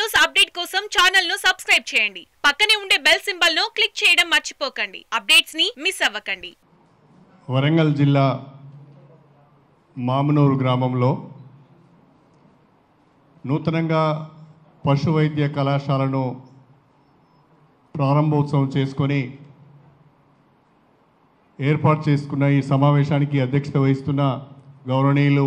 News update కోసం channel ను subscribe చేయండి పక్కనే ఉండే బెల్ సింబల్ ను క్లిక్ చేయడం మర్చిపోకండి అప్డేట్స్ ని మిస్ అవ్వకండి వరంగల్ జిల్లా మామనూరు గ్రామంలో నూతనంగా పశు వైద్య కళాశాలను ప్రారంభోత్సవం చేసుకొని ఏర్పాటు చేసుకున్న ఈ సమావేశానికి అధ్యక్షత వహిస్తున్న గౌరవనీయులు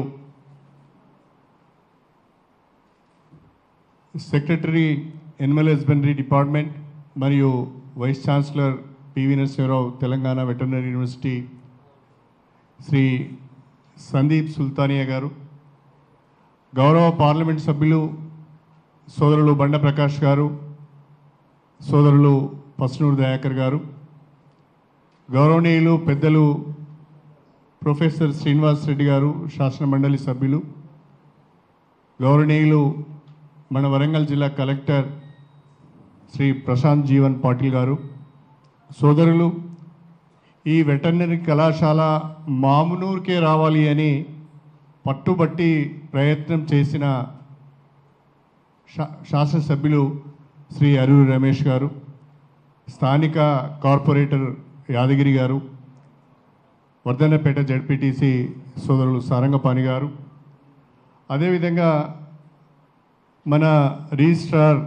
సెక్రటరీ ఎనిమల్ హస్బెండరీ డిపార్ట్మెంట్ మరియు vice chancellor PV Narasimha Rao Telangana veterinary university Shri Sandeep Sultania garu గౌరవ పార్లమెంట్ సభ్యులు సోదరులు బండ ప్రకాష్ గారు సోదరులు పసునూరు దయాకర్ గారు గౌరవనీయులు పెద్దలు ప్రొఫెసర్ శ్రీనివాస్ రెడ్డి గారు శాసన మండలి సభ్యులు గౌరవనీయులు మన వరంగల్ జిల్లా కలెక్టర్ శ్రీ ప్రశాంత్ జీవన్ పాటిల్ గారు సోదరులు ఈ వెటర్నరీ కళాశాల మామునూరుకే రావాలి అని పట్టుబట్టి ప్రయత్నం చేసిన శా- శాసనసభ్యులు శ్రీ అరూరి రమేష్ గారు స్థానిక కార్పొరేటర్ యాదగిరి గారు వర్ధన్నపేట జడ్పీటీసీ సోదరులు సారంగపాణి గారు అదేవిధంగా మన రిజిస్ట్రార్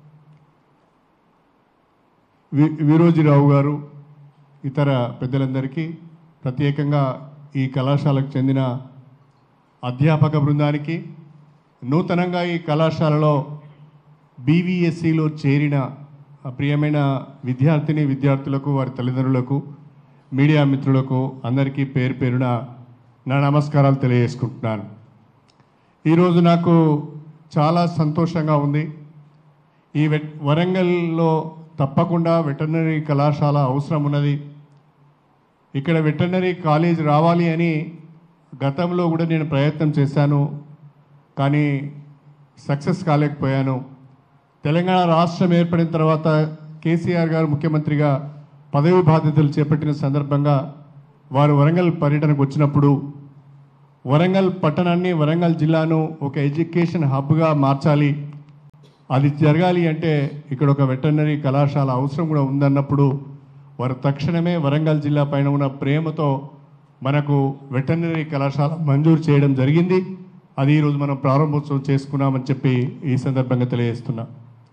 వి విరోజిరావు గారు ఇతర పెద్దలందరికీ ప్రత్యేకంగా ఈ కళాశాలకు చెందిన అధ్యాపక బృందానికి నూతనంగా ఈ కళాశాలలో బీవీఎస్సిలో చేరిన ప్రియమైన విద్యార్థిని విద్యార్థులకు వారి తల్లిదండ్రులకు మీడియా మిత్రులకు అందరికీ పేరు పేరున నా నమస్కారాలు తెలియజేసుకుంటున్నాను ఈరోజు నాకు చాలా సంతోషంగా ఉంది ఈ వెట్ వరంగల్లో తప్పకుండా వెటర్నరీ కళాశాల అవసరం ఉన్నది ఇక్కడ వెటర్నరీ కాలేజ్ రావాలి అని గతంలో కూడా నేను ప్రయత్నం చేశాను కానీ సక్సెస్ కాలేకపోయాను తెలంగాణ రాష్ట్రం ఏర్పడిన తర్వాత కేసీఆర్ గారు ముఖ్యమంత్రిగా పదవి బాధ్యతలు చేపట్టిన సందర్భంగా వారు వరంగల్ పర్యటనకు వచ్చినప్పుడు వరంగల్ పట్టణాన్ని వరంగల్ జిల్లాను ఒక ఎడ్యుకేషన్ హబ్గా మార్చాలి అది జరగాలి అంటే ఇక్కడ ఒక వెటర్నరీ కళాశాల అవసరం కూడా ఉందన్నప్పుడు వారు తక్షణమే వరంగల్ జిల్లా పైన ఉన్న ప్రేమతో మనకు వెటర్నరీ కళాశాల మంజూరు చేయడం జరిగింది అది ఈరోజు మనం ప్రారంభోత్సవం చేసుకున్నామని చెప్పి ఈ సందర్భంగా తెలియజేస్తున్నా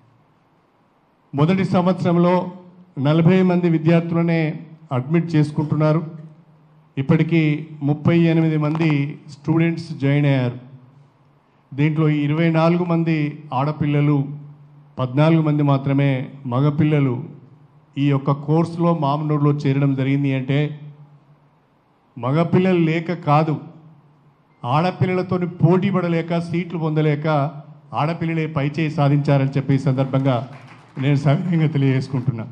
మొదటి సంవత్సరంలో నలభై మంది విద్యార్థులనే అడ్మిట్ చేసుకుంటున్నారు ఇప్పటికీ ముప్పై ఎనిమిది మంది స్టూడెంట్స్ జాయిన్ అయ్యారు దీంట్లో ఇరవై నాలుగు మంది ఆడపిల్లలు పద్నాలుగు మంది మాత్రమే మగపిల్లలు ఈ యొక్క కోర్సులో మామనూరులో చేరడం జరిగింది అంటే మగపిల్లలు లేక కాదు ఆడపిల్లలతో పోటీ పడలేక సీట్లు పొందలేక ఆడపిల్లలే పైచేయి సాధించారని చెప్పి ఈ సందర్భంగా నేను సవినయంగా తెలియజేసుకుంటున్నా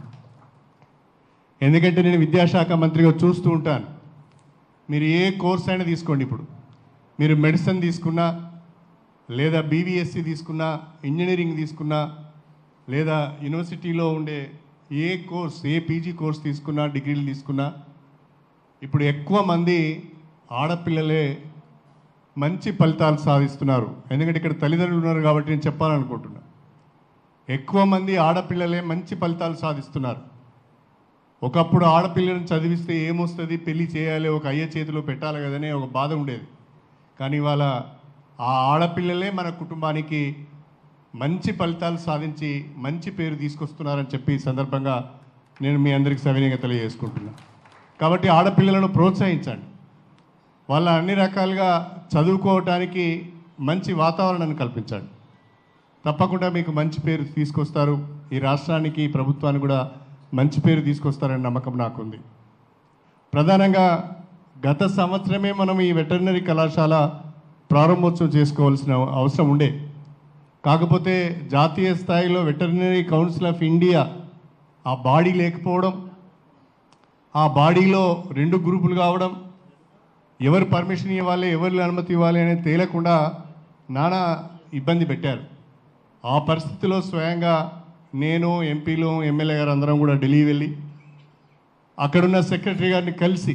ఎందుకంటే నేను విద్యాశాఖ మంత్రిగా చూస్తూ ఉంటాను మీరు ఏ కోర్స్ అయినా తీసుకోండి ఇప్పుడు మీరు మెడిసిన్ తీసుకున్నా లేదా బీవీఎస్సీ తీసుకున్నా ఇంజనీరింగ్ తీసుకున్నా లేదా యూనివర్సిటీలో ఉండే ఏ కోర్స్ ఏ పీజీ కోర్స్ తీసుకున్నా డిగ్రీలు తీసుకున్నా ఇప్పుడు ఎక్కువ మంది ఆడపిల్లలే మంచి ఫలితాలు సాధిస్తున్నారు ఎందుకంటే ఇక్కడ తల్లిదండ్రులు ఉన్నారు కాబట్టి నేను చెప్పాలనుకుంటున్నా ఎక్కువ మంది ఆడపిల్లలే మంచి ఫలితాలు సాధిస్తున్నారు ఒకప్పుడు ఆడపిల్లను చదివిస్తే ఏమొస్తుంది పెళ్లి చేయాలి ఒక అయ్య చేతిలో పెట్టాలి కదనే ఒక బాధ ఉండేది కానీ ఇవాళ ఆ ఆడపిల్లలే మన కుటుంబానికి మంచి ఫలితాలు సాధించి మంచి పేరు తీసుకొస్తున్నారని చెప్పి ఈ సందర్భంగా నేను మీ అందరికి సవినయంగా తెలియజేసుకుంటున్నా కాబట్టి ఆడపిల్లలను ప్రోత్సహించండి వాళ్ళ అన్ని రకాలుగా చదువుకోవటానికి మంచి వాతావరణాన్ని కల్పించండి తప్పకుండా మీకు మంచి పేరు తీసుకొస్తారు ఈ రాష్ట్రానికి ఈ ప్రభుత్వానికి కూడా మంచి పేరు తీసుకొస్తారనే నమ్మకం నాకుంది ప్రధానంగా గత సంవత్సరమే మనం ఈ వెటర్నరీ కళాశాల ప్రారంభోత్సవం చేసుకోవాల్సిన అవసరం ఉండే కాకపోతే జాతీయ స్థాయిలో వెటర్నరీ కౌన్సిల్ ఆఫ్ ఇండియా ఆ బాడీ లేకపోవడం ఆ బాడీలో రెండు గ్రూపులు కావడం ఎవరు పర్మిషన్ ఇవ్వాలి ఎవరు అనుమతి ఇవ్వాలి అనేది తేలకుండా నానా ఇబ్బంది పెట్టారు ఆ పరిస్థితిలో స్వయంగా నేను ఎంపీలు ఎమ్మెల్యే గారు అందరం కూడా ఢిల్లీ వెళ్ళి అక్కడున్న సెక్రటరీ గారిని కలిసి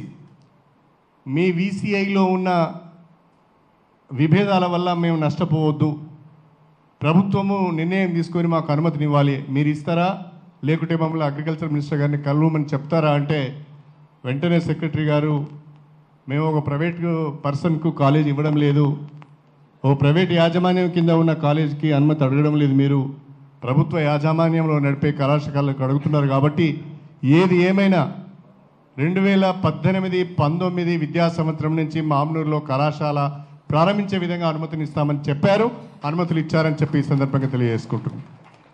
మీ వీసీఐలో ఉన్న విభేదాల వల్ల మేము నష్టపోవద్దు ప్రభుత్వము నిర్ణయం తీసుకొని మాకు అనుమతిని ఇవ్వాలి మీరు ఇస్తారా లేకుంటే మమ్మల్ని అగ్రికల్చర్ మినిస్టర్ గారిని కలవమని చెప్తారా అంటే వెంటనే సెక్రటరీ గారు మేము ఒక ప్రైవేట్ పర్సన్కు కాలేజ్ ఇవ్వడం లేదు ఓ ప్రైవేట్ యాజమాన్యం కింద ఉన్న కాలేజీకి అనుమతి అడగడం లేదు మీరు ప్రభుత్వ యాజమాన్యంలో నడిపే కళాశాలకు అడుగుతున్నారు కాబట్టి ఏది ఏమైనా రెండు వేల పద్దెనిమిది పంతొమ్మిది విద్యా సంవత్సరం నుంచి మామనూరులో కళాశాల ప్రారంభించే విధంగా అనుమతిని ఇస్తామని చెప్పారు అనుమతులు ఇచ్చారని చెప్పి ఈ సందర్భంగా తెలియజేసుకుంటున్నాను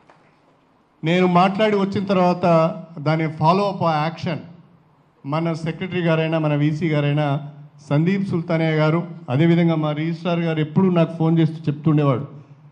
నేను మాట్లాడి వచ్చిన తర్వాత దాని ఫాలో అప్ యాక్షన్ మన సెక్రటరీ గారైనా మన వీసీ గారైనా సందీప్ సుల్తానియా గారు అదేవిధంగా మా రిజిస్ట్రార్ గారు ఎప్పుడు నాకు ఫోన్ చేస్తూ చెప్తుండేవాడు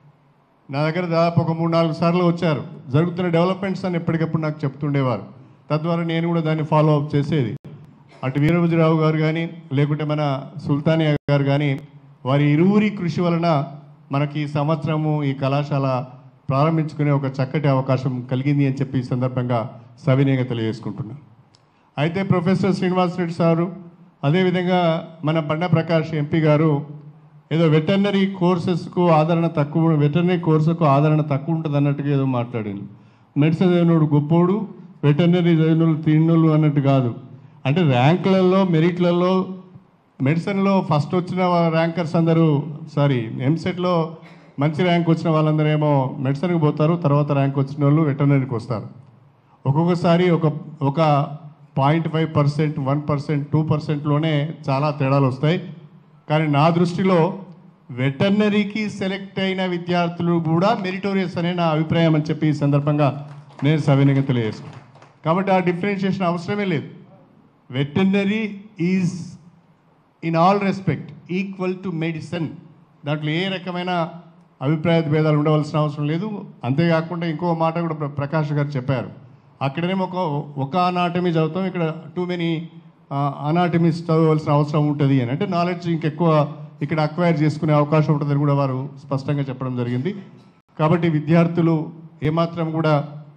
నా దగ్గర దాదాపు ఒక మూడు నాలుగు సార్లు వచ్చారు జరుగుతున్న డెవలప్మెంట్స్ అని ఎప్పటికప్పుడు నాకు చెప్తుండేవారు తద్వారా నేను కూడా దాన్ని ఫాలో అప్ చేసేది అటు వీరభద్రరావు గారు కానీ లేకుంటే మన సుల్తానియా గారు కానీ వారి ఇరువురి కృషి వలన మనకి ఈ సంవత్సరము ఈ కళాశాల ప్రారంభించుకునే ఒక చక్కటి అవకాశం కలిగింది అని చెప్పి ఈ సందర్భంగా సవినయంగా తెలియజేసుకుంటున్నాను అయితే ప్రొఫెసర్ శ్రీనివాస్ రెడ్డి సారు అదేవిధంగా మన బండ ప్రకాష్ ఎంపీ గారు ఏదో వెటర్నరీ కోర్సెస్కు ఆదరణ తక్కువ వెటర్నరీ కోర్సుకు ఆదరణ తక్కువ ఉంటుంది అన్నట్టుగా ఏదో మాట్లాడింది మెడిసిన్ చదివినోడు గొప్పోడు వెటర్నరీ చదివినోడు తిన్నోళ్ళు అన్నట్టు కాదు అంటే ర్యాంకులలో మెరిట్లలో మెడిసిన్లో ఫస్ట్ వచ్చిన వా- ర్యాంకర్స్ అందరూ సారీ ఎంసెట్లో మంచి ర్యాంక్ వచ్చిన వాళ్ళందరూ ఏమో మెడిసిన్కి పోతారు తర్వాత ర్యాంక్ వచ్చిన వాళ్ళు వెటర్నరీకి వస్తారు ఒక్కొక్కసారి ఒక ఒక point five percent one percent two పర్సెంట్లోనే చాలా తేడాలు వస్తాయి కానీ నా దృష్టిలో వెటర్నరీకి సెలెక్ట్ అయిన విద్యార్థులు కూడా మెరిటోరియస్ అనే నా అభిప్రాయం అని చెప్పి ఈ సందర్భంగా నేను సవినయంగా తెలియజేసుకున్నాను కాబట్టి ఆ డిఫరెన్షియేషన్ అవసరమే లేదు veterinary is in all respect equal to medicine దాంట్లో ఏ రకమైన అభిప్రాయ భేదాలు ఉండవలసిన అవసరం లేదు అంతేకాకుండా ఇంకో మాట కూడా ప్ర- ప్రకాష్ గారు చెప్పారు అక్కడనేమో ఒక ఒక అనాటమీ చదువుతాం ఇక్కడ టూ మెనీ అనాటమీస్ చదవవలసిన అవసరం ఉంటుంది అని అంటే నాలెడ్జ్ ఇంకెక్కువ ఇక్కడ అక్వైర్ చేసుకునే అవకాశం ఉంటుందని కూడా వారు స్పష్టంగా చెప్పడం జరిగింది కాబట్టి విద్యార్థులు ఏమాత్రం కూడా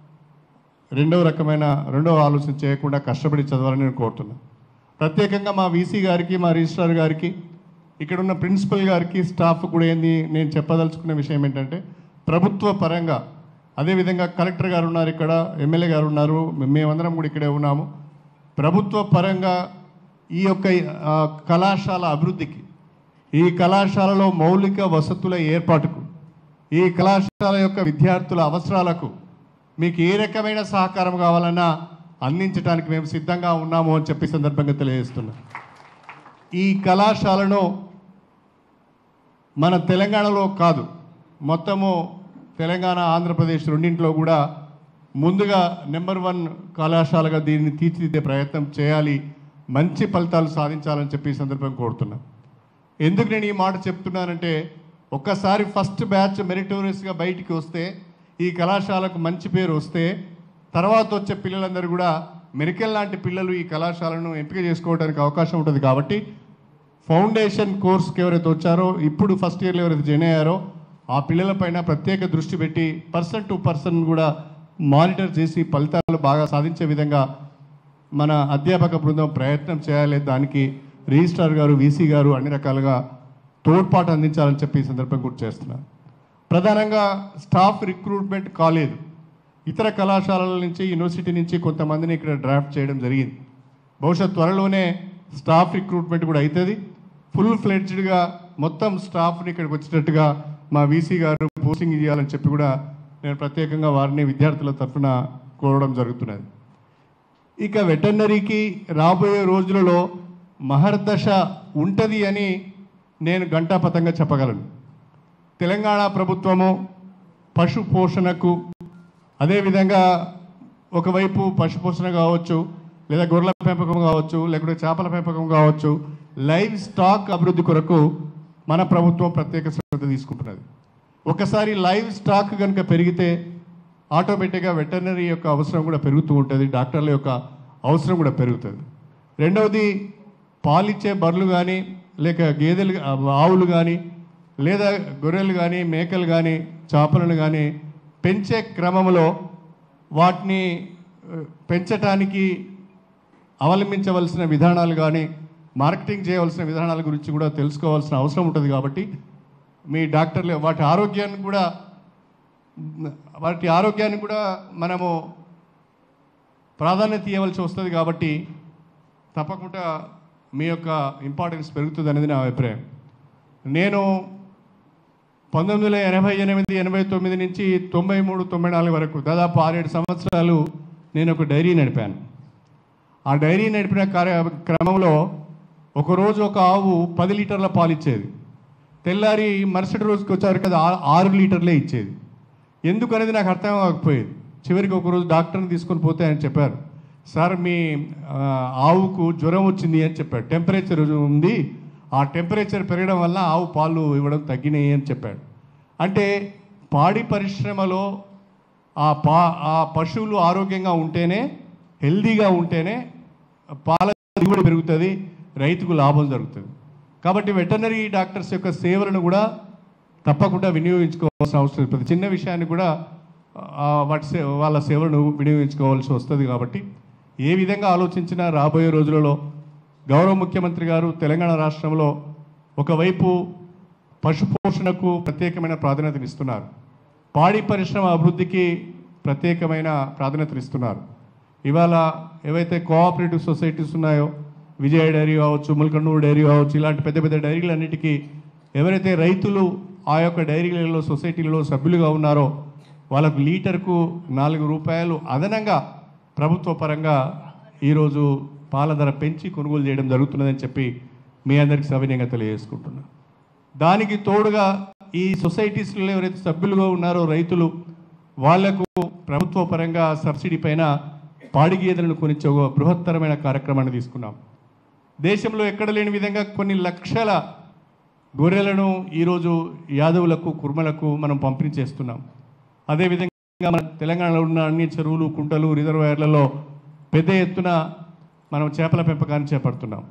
రెండవ రకమైన రెండవ ఆలోచన చేయకుండా కష్టపడి చదవాలని నేను కోరుతున్నాను ప్రత్యేకంగా మా వీసీ గారికి మా రిజిస్ట్రార్ గారికి ఇక్కడ ఉన్న ప్రిన్సిపల్ గారికి స్టాఫ్ కూడా ఏంది నేను చెప్పదలుచుకున్న విషయం ఏంటంటే ప్రభుత్వ పరంగా అదేవిధంగా కలెక్టర్ గారు ఉన్నారు ఇక్కడ ఎమ్మెల్యే గారు ఉన్నారు మేమందరం కూడా ఇక్కడే ఉన్నాము ప్రభుత్వ పరంగా ఈ యొక్క ఆ, కళాశాల అభివృద్ధికి ఈ కళాశాలలో మౌలిక వసతుల ఏర్పాటుకు ఈ కళాశాల యొక్క విద్యార్థుల అవసరాలకు మీకు ఏ రకమైన సహకారం కావాలన్నా అందించడానికి మేము సిద్ధంగా ఉన్నాము అని చెప్పి ఈ సందర్భంగా తెలియజేస్తున్నాం ఈ కళాశాలను మన తెలంగాణలో కాదు మొత్తము తెలంగాణ ఆంధ్రప్రదేశ్ రెండింటిలో కూడా ముందుగా నెంబర్ వన్ కళాశాలగా దీన్ని తీర్చిదిద్దే ప్రయత్నం చేయాలి మంచి ఫలితాలు సాధించాలని చెప్పి ఈ సందర్భంగా కోరుతున్నాం ఎందుకు నేను ఈ మాట చెప్తున్నానంటే ఒక్కసారి ఫస్ట్ బ్యాచ్ మెరిటోరియస్గా బయటికి వస్తే ఈ కళాశాలకు మంచి పేరు వస్తే తర్వాత వచ్చే పిల్లలందరూ కూడా మెరికల్ లాంటి పిల్లలు ఈ కళాశాలను ఎంపిక చేసుకోవడానికి అవకాశం ఉంటుంది కాబట్టి ఫౌండేషన్ కోర్స్కి ఎవరైతే వచ్చారో ఇప్పుడు ఫస్ట్ ఇయర్లో ఎవరైతే జాయిన్ అయ్యారో ఆ పిల్లలపైన ప్రత్యేక దృష్టి పెట్టి పర్సన్ టు పర్సన్ కూడా మానిటర్ చేసి ఫలితాలు బాగా సాధించే విధంగా మన అధ్యాపక బృందం ప్రయత్నం చేయాలి దానికి రిజిస్ట్రార్ గారు వీసీ గారు అన్ని రకాలుగా తోడ్పాటు అందించాలని చెప్పి ఈ సందర్భం గుర్తు చేస్తున్నాను ప్రధానంగా స్టాఫ్ రిక్రూట్మెంట్ కాలేదు ఇతర కళాశాలల నుంచి యూనివర్సిటీ నుంచి కొంతమందిని ఇక్కడ డ్రాఫ్ట్ చేయడం జరిగింది బహుశా త్వరలోనే స్టాఫ్ రిక్రూట్మెంట్ కూడా అవుతుంది ఫుల్ ఫ్లెడ్జ్డ్గా మొత్తం స్టాఫ్ని ఇక్కడికి వచ్చేటట్టుగా మా వీసీ గారు పోస్టింగ్ ఇవ్వాలని చెప్పి కూడా నేను ప్రత్యేకంగా వారిని విద్యార్థుల తరఫున కోరడం జరుగుతున్నది ఇక వెటర్నరీకి రాబోయే రోజులలో మహర్దశ ఉంటుంది అని నేను ఘంటాపథంగా చెప్పగలను తెలంగాణ ప్రభుత్వము పశు పోషణకు అదేవిధంగా ఒకవైపు పశు పోషణ కావచ్చు లేదా గొర్రెల పెంపకం కావచ్చు లేకుంటే చేపల పెంపకం కావచ్చు లైవ్ స్టాక్ అభివృద్ధి కొరకు మన ప్రభుత్వం ప్రత్యేక శ్రద్ధ తీసుకుంటున్నది ఒకసారి లైవ్ స్టాక్ కనుక పెరిగితే ఆటోమేటిక్గా వెటర్నరీ యొక్క అవసరం కూడా పెరుగుతూ ఉంటుంది డాక్టర్ల యొక్క అవసరం కూడా పెరుగుతుంది రెండవది పాలిచ్చే బర్రెలు కానీ లేక గేదెలు ఆవులు కానీ లేదా గొర్రెలు కానీ మేకలు కానీ చేపలను కానీ పెంచే క్రమంలో వాటిని ఆ, పెంచటానికి అవలంబించవలసిన విధానాలు కానీ మార్కెటింగ్ చేయవలసిన విధానాల గురించి కూడా తెలుసుకోవాల్సిన అవసరం ఉంటుంది కాబట్టి మీ డాక్టర్లు వాటి ఆరోగ్యాన్ని కూడా వాటి ఆరోగ్యాన్ని కూడా మనము ప్రాధాన్యత ఇవ్వవలసి వస్తుంది కాబట్టి తప్పకుండా మీ యొక్క ఇంపార్టెన్స్ పెరుగుతుంది అనేది నా అభిప్రాయం నేను పంతొమ్మిది వందల ఎనభై ఎనిమిది ఎనభై తొమ్మిది నుంచి తొంభై మూడు తొంభై నాలుగు వరకు దాదాపు ఆరేడు సంవత్సరాలు నేను ఒక డైరీ నడిపాను ఆ డైరీ నడిపిన కార్య క్రమంలో ఒకరోజు ఒక ఆవు పది లీటర్ల పాలు ఇచ్చేది తెల్లారి మరుసటి రోజుకి వచ్చేసరికి అది ఆ- ఆరు లీటర్లే ఇచ్చేది ఎందుకు అనేది నాకు అర్థం కాకపోయేది చివరికి ఒకరోజు డాక్టర్ని తీసుకొని పోతే ఆయన చెప్పారు సార్ మీ ఆ, ఆవుకు జ్వరం వచ్చింది అని చెప్పాడు టెంపరేచర్ ఉంది ఆ టెంపరేచర్ పెరగడం వల్ల ఆవు పాలు ఇవ్వడం తగ్గినాయి అని చెప్పాడు అంటే పాడి పరిశ్రమలో ఆ పా ఆ పశువులు ఆరోగ్యంగా ఉంటేనే హెల్దీగా ఉంటేనే పాల దిగుబడి పెరుగుతుంది రైతుకు లాభం జరుగుతుంది కాబట్టి వెటర్నరీ డాక్టర్స్ యొక్క సేవలను కూడా తప్పకుండా వినియోగించుకోవాల్సిన అవసరం ప్రతి చిన్న విషయాన్ని కూడా ఆ, వాటి సే వాళ్ళ సేవలను వినియోగించుకోవాల్సి వస్తుంది కాబట్టి ఏ విధంగా ఆలోచించినా రాబోయే రోజులలో గౌరవ ముఖ్యమంత్రి గారు తెలంగాణ రాష్ట్రంలో ఒకవైపు పశుపోషణకు ప్రత్యేకమైన ప్రాధాన్యతనిస్తున్నారు పాడి పరిశ్రమ అభివృద్ధికి ప్రత్యేకమైన ప్రాధాన్యతనిస్తున్నారు ఇవాళ ఏవైతే కోఆపరేటివ్ సొసైటీస్ ఉన్నాయో విజయ డైరీ కావచ్చు ముల్కన్నూరు డైరీ కావచ్చు ఇలాంటి పెద్ద పెద్ద డైరీలన్నిటికీ ఎవరైతే రైతులు ఆ యొక్క డైరీలలో సొసైటీలలో సభ్యులుగా ఉన్నారో వాళ్ళకు లీటర్కు నాలుగు రూపాయలు అదనంగా ప్రభుత్వ పరంగా ఈరోజు పాల ధర పెంచి కొనుగోలు చేయడం జరుగుతున్నదని చెప్పి మీ అందరికీ సవినయంగా తెలియజేసుకుంటున్నాను దానికి తోడుగా ఈ సొసైటీస్లో ఎవరైతే సభ్యులుగా ఉన్నారో రైతులు వాళ్లకు ప్రభుత్వ పరంగా సబ్సిడీ పైన పాడి గేదెలను కొనిచ్చే ఒక బృహత్తరమైన కార్యక్రమాన్ని తీసుకున్నాం దేశంలో ఎక్కడ లేని విధంగా కొన్ని లక్షల గొర్రెలను ఈరోజు యాదవులకు కుర్మలకు మనం పంపిణీ చేస్తున్నాం అదేవిధంగా మన తెలంగాణలో ఉన్న అన్ని చెరువులు కుంటలు రిజర్వాయర్లలో పెద్ద ఎత్తున మనం చేపల పెంపకాన్ని చేపడుతున్నాం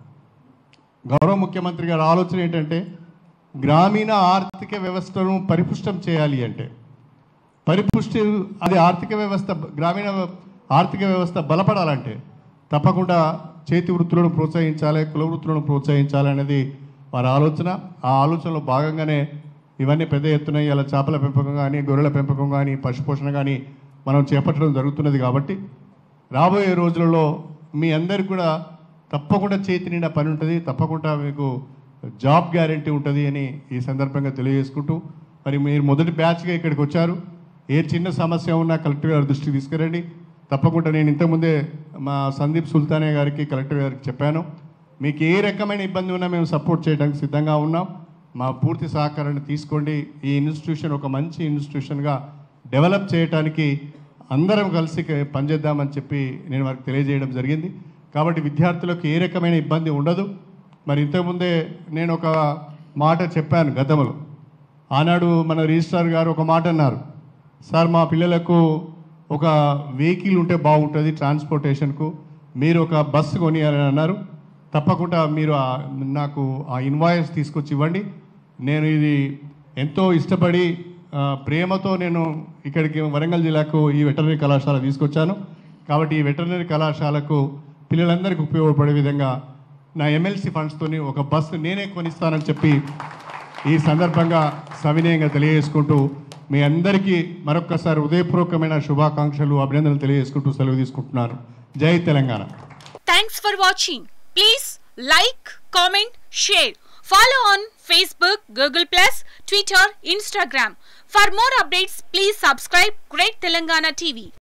గౌరవ ముఖ్యమంత్రి గారి ఆలోచన ఏంటంటే గ్రామీణ ఆర్థిక వ్యవస్థను పరిపుష్టం చేయాలి అంటే పరిపుష్టి అది ఆర్థిక వ్యవస్థ గ్రామీణ ఆర్థిక వ్యవస్థ బలపడాలంటే తప్పకుండా చేతి వృత్తులను ప్రోత్సహించాలి కుల వృత్తులను ప్రోత్సహించాలి అనేది వారి ఆలోచన ఆ ఆలోచనలో భాగంగానే ఇవన్నీ పెద్ద ఎత్తున ఇలా చేపల పెంపకం కానీ గొర్రెల పెంపకం కానీ పశుపోషణ కానీ మనం చేపట్టడం జరుగుతున్నది కాబట్టి రాబోయే రోజులలో మీ అందరికి కూడా తప్పకుండా చేతి నిండా పని ఉంటుంది తప్పకుండా మీకు జాబ్ గ్యారంటీ ఉంటుంది అని ఈ సందర్భంగా తెలియజేసుకుంటూ మరి మీరు మొదటి బ్యాచ్గా ఇక్కడికి వచ్చారు ఏ చిన్న సమస్య ఉన్నా కలెక్టర్ గారి దృష్టికి తీసుకురండి తప్పకుండా నేను ఇంతకుముందే మా సందీప్ సుల్తానే గారికి కలెక్టర్ గారికి చెప్పాను మీకు ఏ రకమైన ఇబ్బంది ఉన్నా మేము సపోర్ట్ చేయడానికి సిద్ధంగా ఉన్నాం మా పూర్తి సహకారాన్ని తీసుకోండి ఈ ఇన్స్టిట్యూషన్ ఒక మంచి ఇన్స్టిట్యూషన్గా డెవలప్ చేయడానికి అందరం కలిసి క- పనిచేద్దామని చెప్పి నేను వారికి తెలియజేయడం జరిగింది కాబట్టి విద్యార్థులకు ఏ రకమైన ఇబ్బంది ఉండదు మరి ఇంతకుముందే నేను ఒక మాట చెప్పాను గతంలో ఆనాడు మన రిజిస్ట్రార్ గారు ఒక మాట అన్నారు సార్ మా పిల్లలకు ఒక వెహికల్ ఉంటే బాగుంటుంది ట్రాన్స్పోర్టేషన్కు మీరు ఒక బస్సు కొని అని అన్నారు తప్పకుండా మీరు ఆ- నాకు ఆ ఇన్వాయిస్ తీసుకొచ్చి ఇవ్వండి నేను ఇది ఎంతో ఇష్టపడి ఆ, ప్రేమతో నేను ఇక్కడికి వరంగల్ జిల్లాకు ఈ వెటర్నరీ కళాశాల తీసుకొచ్చాను కాబట్టి ఈ వెటర్నరీ కళాశాలకు పిల్లలందరికీ ఉపయోగపడే విధంగా నా ఎమ్మెల్సీ ఫండ్స్తోని ఒక బస్సు నేనే కొనిస్తానని చెప్పి ఈ సందర్భంగా సవినయంగా తెలియజేసుకుంటూ మీ అందరికీ మరొక్కసారి ఉదయపూర్వకమైన శుభాకాంక్షలు అభినందనలు తెలియజేసుకుంటూ సెలవు తీసుకుంటున్నాను జై Telangana Thanks for watching. Please like, comment, share. Follow on Facebook, Google Plus, Twitter, Instagram. For more updates, please subscribe Great Telangana TV.